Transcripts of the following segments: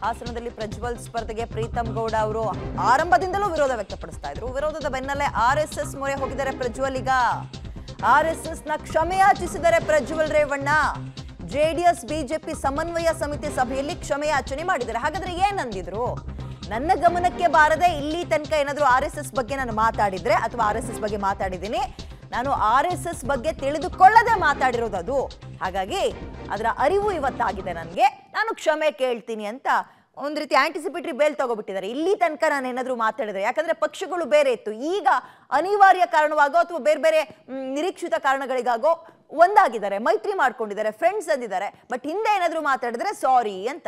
ಹಾಸನದಲ್ಲಿ ಪ್ರಜ್ವಲ್ ಸ್ಪರ್ಧೆಗೆ ಪ್ರೀತಮ್ ಗೌಡ ಅವರು ಆರಂಭದಿಂದಲೂ ವಿರೋಧ ವ್ಯಕ್ತಪಡಿಸ್ತಾ ಇದ್ರು ವಿರೋಧದ ಬೆನ್ನಲ್ಲೇ ಆರ್ ಎಸ್ ಎಸ್ ಮೊರೆ ಹೋಗಿದ್ದಾರೆ ಪ್ರಜ್ವಲ್ ಈಗ ಆರ್ ಎಸ್ ಎಸ್ ನ ಕ್ಷಮೆಯಾಚಿಸಿದರೆ ಪ್ರಜ್ವಲ್ ರೇವಣ್ಣ ಜೆಡಿಎಸ್ ಬಿಜೆಪಿ ಸಮನ್ವಯ ಸಮಿತಿ ಸಭೆಯಲ್ಲಿ ಕ್ಷಮೆಯಾಚನೆ ಮಾಡಿದ್ದಾರೆ ಹಾಗಾದ್ರೆ ಏನಂದಿದ್ರು ನನ್ನ ಗಮನಕ್ಕೆ ಬಾರದೆ ಇಲ್ಲಿ ತನಕ ಏನಾದರೂ ಆರ್ ಎಸ್ ಎಸ್ ಬಗ್ಗೆ ನಾನು ಮಾತಾಡಿದ್ರೆ ಅಥವಾ ಆರ್ ಎಸ್ ಎಸ್ ಬಗ್ಗೆ ಮಾತಾಡಿದ್ದೀನಿ ನಾನು ಆರ್ ಎಸ್ ಎಸ್ ಬಗ್ಗೆ ತಿಳಿದುಕೊಳ್ಳದೆ ಮಾತಾಡಿರೋದು ಅದು ಹಾಗಾಗಿ ಅದರ ಅರಿವು ಇವತ್ತಾಗಿದೆ ನನಗೆ ನಾನು ಕ್ಷಮೆ ಕೇಳ್ತೀನಿ ಅಂತ ಒಂದು ರೀತಿ ಆಂಟಿಸಿಪೇಟರಿ ಬೇಲ್ ತಗೋಬಿಟ್ಟಿದ್ದಾರೆ ಇಲ್ಲಿ ತನಕ ನಾನು ಏನಾದರೂ ಮಾತಾಡಿದ್ರೆ ಯಾಕಂದ್ರೆ ಪಕ್ಷಗಳು ಬೇರೆ ಇತ್ತು ಈಗ ಅನಿವಾರ್ಯ ಕಾರಣವಾಗೋ ಅಥವಾ ಬೇರೆ ಬೇರೆ ಮ್, ನಿರೀಕ್ಷಿತ ಕಾರಣಗಳಿಗಾಗೋ ಒಂದಾಗಿದ್ದಾರೆ ಮೈತ್ರಿ ಮಾಡ್ಕೊಂಡಿದ್ದಾರೆ ಫ್ರೆಂಡ್ಸ್ ಅಂದಿದ್ದಾರೆ ಬಟ್ ಹಿಂದೆ ಏನಾದರೂ ಮಾತಾಡಿದ್ರೆ ಸಾರಿ ಅಂತ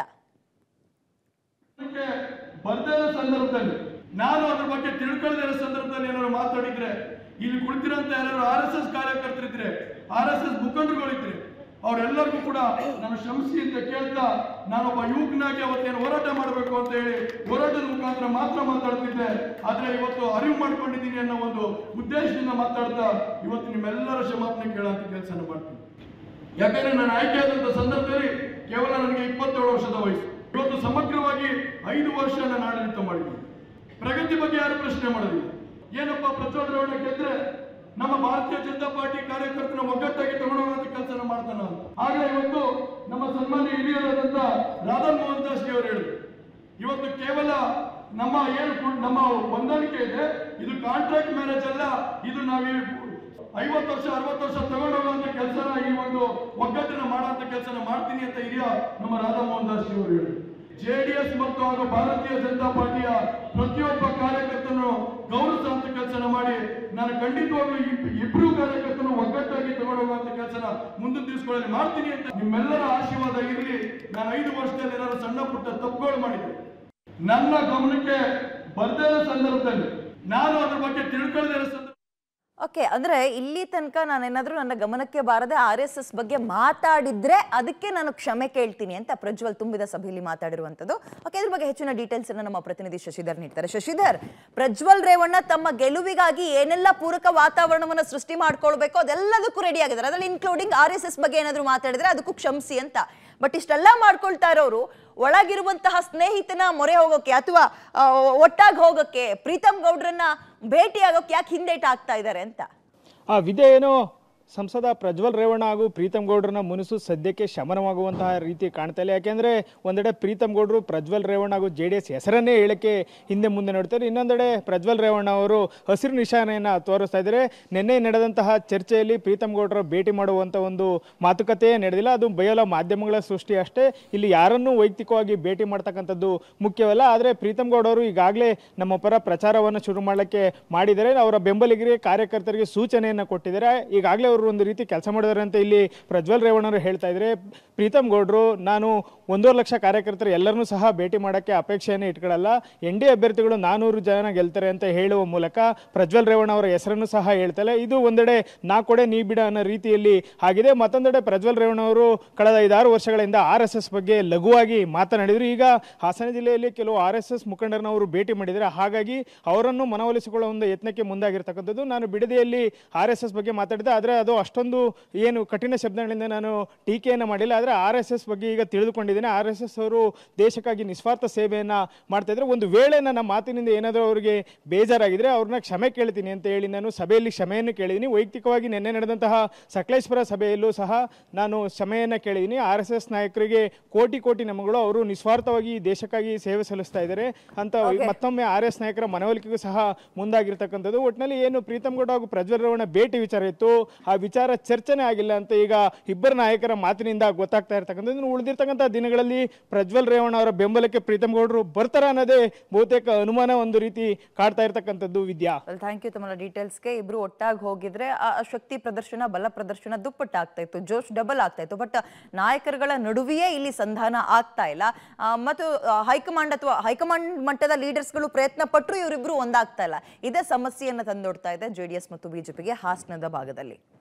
ಅದಕ್ಕೆ ಬರ್ದೇ ಇರೋ ಸಂದರ್ಭದಲ್ಲಿ ನಾನು ಅದ್ರ ಬಗ್ಗೆ ತಿಳ್ಕೊಳ್ಳದೇ ಇರೋ ಸಂದರ್ಭದಲ್ಲಿ ಏನಾದ್ರು ಮಾತಾಡಿದ್ರೆ ಇಲ್ಲಿ ಕುಳಿತಿರೋಂತ ಯಾರು ಆರ್ ಎಸ್ ಎಸ್ ಕಾರ್ಯಕರ್ತರಿದ್ರೆ ಆರ್ ಎಸ್ ಎಸ್ ಮುಖಂಡರುಗಳಿದ್ರೆ ಅವರೆಲ್ಲರಿಗೂ ಕೂಡ ನಾನು ಶ್ರಮಿಸಿ ಅಂತ ಕೇಳ್ತಾ ನಾನೊಬ್ಬ ಯುವಕನಾಗಿ ಅವತ್ತೇನು ಹೋರಾಟ ಮಾಡಬೇಕು ಅಂತ ಹೇಳಿ ಹೋರಾಟದ ಮುಖಾಂತರ ಮಾತ್ರ ಮಾತಾಡ್ತಿದ್ದೆ ಆದ್ರೆ ಇವತ್ತು ಅರಿವು ಮಾಡ್ಕೊಂಡಿದ್ದೀನಿ ಅನ್ನೋ ಒಂದು ಉದ್ದೇಶದಿಂದ ಮಾತಾಡ್ತಾ ಇವತ್ತು ನಿಮ್ಮೆಲ್ಲರ ಕ್ಷಮಾಪಣೆ ಕೇಳೋಂಥ ಕೆಲಸನ ಮಾಡ್ತೀನಿ ಯಾಕಂದ್ರೆ ನಾನು ಆಯ್ಕೆಯಾದಂಥ ಸಂದರ್ಭದಲ್ಲಿ ಕೇವಲ ನನಗೆ ಇಪ್ಪತ್ತೇಳು ವರ್ಷದ ವಯಸ್ಸು ಇವತ್ತು ಸಮಗ್ರವಾಗಿ ಐದು ವರ್ಷ ನಾನು ಆಡಳಿತ ಮಾಡಿದ್ದೀನಿ ಪ್ರಗತಿ ಬಗ್ಗೆ ಯಾರು ಪ್ರಶ್ನೆ ಮಾಡೋದಿಲ್ಲ ಏನಪ್ಪ ಪ್ರಚೋದನೆ ಗೆದ್ರೆ ನಮ್ಮ ಭಾರತೀಯ ಜನತಾ ಪಾರ್ಟಿ ಕಾರ್ಯಕರ್ತನ ಒಗ್ಗಟ್ಟಾಗಿ ತಗೊಂಡೋಗುವಂತ ಕೆಲಸ ಮಾಡ್ತಾನ ಅಂತ ಆದ್ರೆ ಇವತ್ತು ನಮ್ಮ ಸನ್ಮಾನ್ಯ ಹಿರಿಯರಾದಂತ ರಾಧಾ ಮೋಹನ್ ದಾಸ್ ಜಿ ಅವರು ಹೇಳಿದ್ರು ಇವತ್ತು ಕೇವಲ ನಮ್ಮ ಏನು ಕು- ನಮ್ಮ ಹೊಂದಾಣಿಕೆ ಇದೆ ಇದು ಕಾಂಟ್ರಾಕ್ಟ್ ಮ್ಯಾರೇಜ್ ಅಲ್ಲ ಇದು ನಾವು ಐವತ್ತು ವರ್ಷ ಅರವತ್ತು ವರ್ಷ ತಗೊಂಡೋಗುವಂತ ಕೆಲಸನ ಈ ಒಂದು ಒಗ್ಗಟ್ಟಿನ ಮಾಡುವಂತ ಕೆಲಸನ ಮಾಡ್ತೀನಿ ಅಂತ ಹಿರಿಯ ನಮ್ಮ ರಾಧಾ ಮೋಹನ್ ದಾಸ್ ಜಿ ಅವರು ಹೇಳಿದ್ರು ಜೆಡಿಎಸ್ ಮತ್ತು ಹಾಗೂ ಭಾರತೀಯ ಜನತಾ ಪಾರ್ಟಿಯ ಪ್ರತಿಯೊಬ್ಬ ಕಾರ್ಯಕರ್ತನು ಗೌರವಿಸುವಂತ ಕೆಲಸನ ಮಾಡಿ ನಾನು ಖಂಡಿತವಾಗ್ಲೂ ಇಬ್- ಇಬ್ರು ಕಾರ್ಯಕರ್ತನು ಒಗ್ಗಟ್ಟಾಗಿ ತಗೊಂಡೋಗುವಂತ ಕೆಲಸನ ಮುಂದಿನ ದಿವಸಗಳಲ್ಲಿ ಮಾಡ್ತೀನಿ ಅಂತ ನಿಮ್ಮೆಲ್ಲರ ಆಶೀರ್ವಾದ ಇರಲಿ ನಾನು ಐದು ವರ್ಷದಲ್ಲಿ ಏನಾದ್ರು ಸಣ್ಣ ಪುಟ್ಟ ತಪ್ಪುಗಳು ಮಾಡಿದ್ದೆ ನನ್ನ ಗಮನಕ್ಕೆ ಬರ್ದೇ ಇರೋ ಸಂದರ್ಭದಲ್ಲಿ ನಾನು ಅದ್ರ ಬಗ್ಗೆ ತಿಳ್ಕೊಳ್ಳದೇ ಇರೋ ಸಂದರ್ಭ ಓಕೆ ಅಂದ್ರೆ ಇಲ್ಲಿ ತನಕ ನಾನೇನಾದ್ರೂ ನನ್ನ ಗಮನಕ್ಕೆ ಬಾರದೆ ಆರ್ ಎಸ್ ಎಸ್ ಬಗ್ಗೆ ಮಾತಾಡಿದ್ರೆ ಅದಕ್ಕೆ ನಾನು ಕ್ಷಮೆ ಕೇಳ್ತೀನಿ ಅಂತ ಪ್ರಜ್ವಲ್ ತುಂಬಿದ ಸಭೆಯಲ್ಲಿ ಮಾತಾಡಿರುವಂಥದ್ದು ಓಕೆ ಇದ್ರ ಬಗ್ಗೆ ಹೆಚ್ಚಿನ ಡೀಟೇಲ್ಸ್ ಅನ್ನ ನಮ್ಮ ಪ್ರತಿನಿಧಿ ಶಶಿಧರ್ ನೀಡ್ತಾರೆ ಶಶಿಧರ್ ಪ್ರಜ್ವಲ್ ರೇವಣ್ಣ ತಮ್ಮ ಗೆಲುವಿಗಾಗಿ ಏನೆಲ್ಲ ಪೂರಕ ವಾತಾವರಣವನ್ನ ಸೃಷ್ಟಿ ಮಾಡ್ಕೊಳ್ಬೇಕು ಅದೆಲ್ಲದಕ್ಕೂ ರೆಡಿ ಆಗಿದ್ದಾರೆ ಅದ್ರಲ್ಲಿ ಇನ್ಕ್ಲೂಡಿಂಗ್ ಆರ್ ಎಸ್ ಎಸ್ ಬಗ್ಗೆ ಏನಾದ್ರು ಮಾತಾಡಿದ್ರೆ ಅದಕ್ಕೂ ಕ್ಷಮಿಸಿ ಅಂತ ಬಟ್ ಇಷ್ಟೆಲ್ಲ ಮಾಡ್ಕೊಳ್ತಾ ಇರೋರು ಒಳಗಿರುವಂತಹ ಸ್ನೇಹಿತನ ಮೊರೆ ಹೋಗೋಕೆ ಅಥವಾ ಒಟ್ಟಾಗಿ ಹೋಗೋಕೆ ಪ್ರೀತಮ್ ಗೌಡ್ರನ್ನ ಭೇಟಿ ಆಗೋಕೆ ಯಾಕೆ ಹಿಂದೇಟ್ ಆಗ್ತಾ ಇದ್ದಾರೆ ಅಂತ ಆ ವಿದ್ಯೆ ಏನೋ ಸಂಸದ ಪ್ರಜ್ವಲ್ ರೇವಣ್ಣ ಹಾಗೂ ಪ್ರೀತಮ್ ಗೌಡ್ರನ್ನ ಮುನಿಸು ಸದ್ಯಕ್ಕೆ ಶಮನವಾಗುವಂತಹ ರೀತಿ ಕಾಣ್ತಾ ಇಲ್ಲ ಯಾಕೆಂದ್ರೆ ಒಂದೆಡೆ ಪ್ರೀತಮ್ ಗೌಡ್ರು ಪ್ರಜ್ವಲ್ ರೇವಣ್ಣ ಹಾಗೂ ಜೆ ಡಿ ಎಸ್ ಹೆಸರನ್ನೇ ಹೇಳಕ್ಕೆ ಹಿಂದೆ ಮುಂದೆ ನೋಡ್ತಾರೆ ಇನ್ನೊಂದೆಡೆ ಪ್ರಜ್ವಲ್ ರೇವಣ್ಣ ಅವರು ಹಸಿರು ನಿಶಾನೆಯನ್ನು ತೋರಿಸ್ತಾ ಇದ್ದಾರೆ ನಿನ್ನೆ ನಡೆದಂತಹ ಚರ್ಚೆಯಲ್ಲಿ ಪ್ರೀತಮ್ ಗೌಡ್ರ ಭೇಟಿ ಮಾಡುವಂಥ ಒಂದು ಮಾತುಕತೆ ನಡೆದಿಲ್ಲ ಅದು ಬಯಲ ಮಾಧ್ಯಮಗಳ ಸೃಷ್ಟಿ ಅಷ್ಟೇ ಇಲ್ಲಿ ಯಾರನ್ನೂ ವೈಯಕ್ತಿಕವಾಗಿ ಭೇಟಿ ಮಾಡ್ತಕ್ಕಂಥದ್ದು ಮುಖ್ಯವಲ್ಲ ಆದರೆ ಪ್ರೀತಮ್ ಗೌಡ್ ಅವರು ಈಗಾಗಲೇ ನಮ್ಮ ಪರ ಪ್ರಚಾರವನ್ನು ಶುರು ಮಾಡಲಿಕ್ಕೆ ಮಾಡಿದ್ದಾರೆ ಅವರ ಬೆಂಬಲಿಗರಿಗೆ ಕಾರ್ಯಕರ್ತರಿಗೆ ಸೂಚನೆಯನ್ನು ಕೊಟ್ಟಿದ್ದಾರೆ ಈಗಾಗಲೇ ಅವರು ಒಂದು ರೀತಿ ಕೆಲಸ ಮಾಡಿದ್ದಾರೆ ಅಂತ ಇಲ್ಲಿ ಪ್ರಜ್ವಲ್ ರೇವಣ್ಣವರು ಹೇಳ್ತಾ ಇದ್ದಾರೆ ಪ್ರೀತಮ್ ಗೌಡ್ರು ನಾನು ಒಂದೂವರೆ ಲಕ್ಷ ಕಾರ್ಯಕರ್ತರು ಎಲ್ಲರನ್ನೂ ಸಹ ಭೇಟಿ ಮಾಡೋಕ್ಕೆ ಅಪೇಕ್ಷೆಯನ್ನು ಇಟ್ಕೊಳ್ಳಲ್ಲ ಎನ್ ಡಿ ಅಭ್ಯರ್ಥಿಗಳು ನಾನೂರು ಜನ ಗೆಲ್ತಾರೆ ಅಂತ ಹೇಳುವ ಮೂಲಕ ಪ್ರಜ್ವಲ್ ರೇವಣ್ಣ ಅವರ ಹೆಸರನ್ನು ಸಹ ಹೇಳ್ತಾರೆ ಇದು ಒಂದೆಡೆ ನಾ ಕೊಡೆ ನೀ ಬಿಡ ಅನ್ನೋ ರೀತಿಯಲ್ಲಿ ಆಗಿದೆ ಮತ್ತೊಂದೆಡೆ ಪ್ರಜ್ವಲ್ ರೇವಣ್ಣ ಅವರು ಕಳೆದ ಐದಾರು ವರ್ಷಗಳಿಂದ ಆರ್ ಎಸ್ ಎಸ್ ಬಗ್ಗೆ ಲಘುವಾಗಿ ಮಾತನಾಡಿದರು ಈಗ ಹಾಸನ ಜಿಲ್ಲೆಯಲ್ಲಿ ಕೆಲವು ಆರ್ ಎಸ್ ಎಸ್ ಮುಖಂಡರನ್ನ ಅವರು ಭೇಟಿ ಮಾಡಿದ್ದಾರೆ ಹಾಗಾಗಿ ಅವರನ್ನು ಮನವೊಲಿಸಿಕೊಳ್ಳುವ ಒಂದು ಯತ್ನಕ್ಕೆ ಮುಂದಾಗಿರ್ತಕ್ಕಂಥದ್ದು ನಾನು ಬಿಡದಿಯಲ್ಲಿ ಆರ್ ಎಸ್ ಎಸ್ ಬಗ್ಗೆ ಮಾತಾಡಿದೆ ಆದರೆ ಅದು ಅಷ್ಟೊಂದು ಏನು ಕಠಿಣ ಶಬ್ದಗಳಿಂದ ನಾನು ಟೀಕೆಯನ್ನು ಮಾಡಿಲ್ಲ ಆದರೆ ಆರ್ ಎಸ್ ಎಸ್ ಬಗ್ಗೆ ಈಗ ತಿಳಿದುಕೊಂಡಿದ್ದೇನೆ ಆರ್ ಎಸ್ ಎಸ್ ಅವರು ದೇಶಕ್ಕಾಗಿ ನಿಸ್ವಾರ್ಥ ಸೇವೆಯನ್ನು ಮಾಡ್ತಾ ಇದ್ದಾರೆ ಒಂದು ವೇಳೆ ನನ್ನ ಮಾತಿನಿಂದ ಏನಾದರೂ ಅವರಿಗೆ ಬೇಜಾರಾಗಿದ್ರೆ ಅವ್ರನ್ನ ಕ್ಷಮೆ ಕೇಳ್ತೀನಿ ಅಂತ ಹೇಳಿ ನಾನು ಸಭೆಯಲ್ಲಿ ಕ್ಷಮೆಯನ್ನು ಕೇಳಿದ್ದೀನಿ ವೈಯಕ್ತಿಕವಾಗಿ ನಿನ್ನೆ ನಡೆದಂತಹ ಸಕಲೇಶ್ವರ ಸಭೆಯಲ್ಲೂ ಸಹ ನಾನು ಕ್ಷಮೆಯನ್ನು ಕೇಳಿದ್ದೀನಿ ಆರ್ ಎಸ್ ಎಸ್ ನಾಯಕರಿಗೆ ಕೋಟಿ ಕೋಟಿ ನಮಗಳು ಅವರು ನಿಸ್ವಾರ್ಥವಾಗಿ ಈ ದೇಶಕ್ಕಾಗಿ ಸೇವೆ ಸಲ್ಲಿಸ್ತಾ ಇದ್ದಾರೆ ಅಂತ ಮತ್ತೊಮ್ಮೆ ಆರ್ ಎಸ್ ನಾಯಕರ ಮನವೊಲಿಕೆಗೂ ಸಹ ಮುಂದಾಗಿರ್ತಕ್ಕಂಥದ್ದು ಒಟ್ಟಿನಲ್ಲಿ ಏನು ಪ್ರೀತಮ್ ಗೌಡ ಹಾಗೂ ಪ್ರಜ್ವಲ್ ರೇವಣ್ಣ ಭೇಟಿ ವಿಚಾರ ಇತ್ತು ಆ ವಿಚಾರ ಚರ್ಚನೆ ಆಗಿಲ್ಲ ಅಂತ ಈಗ ಇಬ್ಬರ ನಾಯಕರ ಮಾತಿನಿಂದ ಗೊತ್ತಾಗ್ತಾ ಇರ್ತಕ್ಕಂಥದ್ದು ಇನ್ನು ಉಳಿದಿರ್ತಕ್ಕಂಥ ದಿನಗಳಲ್ಲಿ ಪ್ರಜ್ವಲ್ ರೇವಣ್ಣ ಅವರ ಬೆಂಬಲಕ್ಕೆ ಪ್ರೀತಮ್ ಗೌಡರು ಬರ್ತಾರ ಅನ್ನೋದೇ ಬಹುತೇಕ ಅನುಮಾನ ಒಂದು ರೀತಿ ಕಾಡ್ತಾ ಇರ್ತಕ್ಕಂಥದ್ದು ವಿದ್ಯಾ ಥ್ಯಾಂಕ್ ಯು ತಮ್ಮ ಡೀಟೇಲ್ಸ್ಗೆ ಇಬ್ರು ಒಟ್ಟಾಗಿ ಹೋಗಿದ್ರೆ ಆ ಆ ಶಕ್ತಿ ಪ್ರದರ್ಶನ ಬಲ ಪ್ರದರ್ಶನ ದುಪ್ಪಟ್ಟಾಗ್ತಾ ಇತ್ತು ಜೋಶ್ ಡಬಲ್ ಆಗ್ತಾ ಇತ್ತು ಬಟ್ ನಾಯಕರುಗಳ ನಡುವೆಯೇ ಇಲ್ಲಿ ಸಂಧಾನ ಆಗ್ತಾ ಇಲ್ಲ ಆ, ಮತ್ತು ಆ, ಹೈಕಮಾಂಡ್ ಅಥವಾ ಹೈಕಮಾಂಡ್ ಮಟ್ಟದ ಲೀಡರ್ಸ್ಗಳು ಪ್ರಯತ್ನ ಪಟ್ಟರು ಇವರಿಬ್ರು ಒಂದಾಗ್ತಾ ಇಲ್ಲ ಇದೇ ಸಮಸ್ಯೆಯನ್ನು ತಂದೊಡ್ತಾ ಇದೆ ಜೆಡಿಎಸ್ ಮತ್ತು ಬಿಜೆಪಿಗೆ ಹಾಸನದ ಭಾಗದಲ್ಲಿ